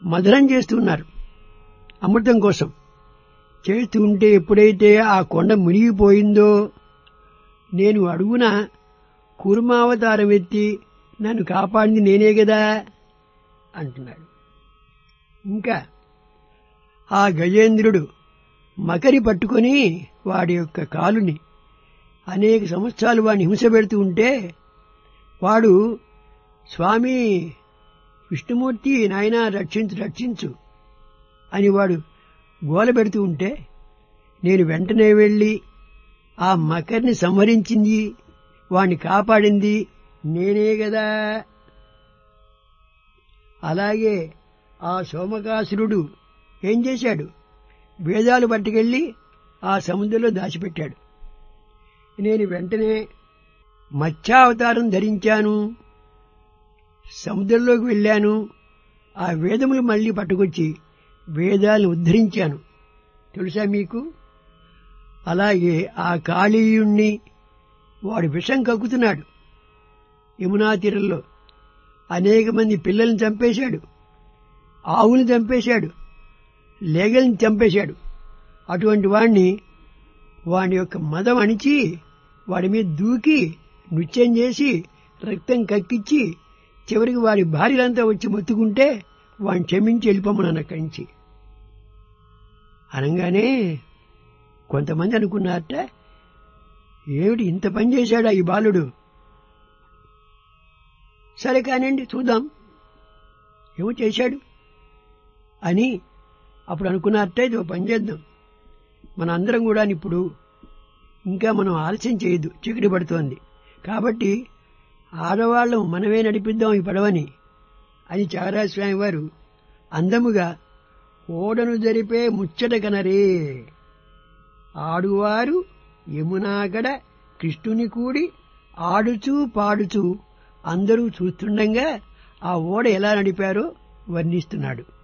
మధురం చేస్తున్నారు అమృతం కోసం చేస్తూ ఉంటే ఎప్పుడైతే ఆ కొండ మునిగిపోయిందో నేను అడుగున కూర్మావతారం ఎత్తి నన్ను కాపాడింది నేనే కదా అంటున్నాడు ఇంకా ఆ గజేంద్రుడు మకరి పట్టుకొని వాడి యొక్క కాలుని అనేక సంవత్సరాలు వాడిని హింస పెడుతూ ఉంటే వాడు స్వామి విష్ణుమూర్తి నాయన రక్షించు రక్షించు అని వాడు గోల పెడుతూ ఉంటే నేను వెంటనే వెళ్ళి ఆ మకర్ని సంహరించింది వాణ్ణి కాపాడింది నేనే కదా అలాగే ఆ సోమకాసురుడు ఏం చేశాడు వేదాలు పట్టుకెళ్ళి ఆ సముద్రంలో దాచిపెట్టాడు నేను వెంటనే మత్స్యావతారం ధరించాను సముద్రంలోకి వెళ్ళాను ఆ వేదములు మళ్ళీ పట్టుకొచ్చి వేదాలను ఉద్ధరించాను తెలుసా మీకు అలాగే ఆ కాళీయుణ్ణి వాడు విషం కక్కుతున్నాడు యమునా తీరంలో అనేక మంది పిల్లల్ని చంపేశాడు ఆవుని చంపేశాడు లేగల్ని చంపేశాడు అటువంటి వాణ్ణి వాని యొక్క మదం అణిచి వాడి మీద దూకి నృత్యం చేసి రక్తం కక్కిచ్చి చివరికి వారి భార్యలంతా వచ్చి మొత్తుకుంటే వాడిని క్షమించి వెళ్ళిపోమన్నాను అక్కడి నుంచి అనగానే కొంతమంది అనుకున్నారట ఏమిటి ఇంత పని చేశాడా ఈ బాలుడు సరే కానివ్వండి చూద్దాం ఏమో చేశాడు అని అప్పుడు అనుకున్నారట ఇది ఒక పని చేద్దాం మన అందరం కూడా ఇప్పుడు ఇంకా మనం ఆలస్యం చేయొద్దు చీకటి పడుతోంది కాబట్టి ఆడవాళ్ళం మనమే నడిపిద్దాం ఈ పడవని అని చారాస్వామి వారు అందముగా ఓడను జరిపే ముచ్చట కనరే ఆడువారు యమునాగడ కృష్ణుని కూడి ఆడుచూ పాడుచూ అందరూ చూస్తుండగా ఆ ఓడ ఎలా నడిపారో వర్ణిస్తున్నాడు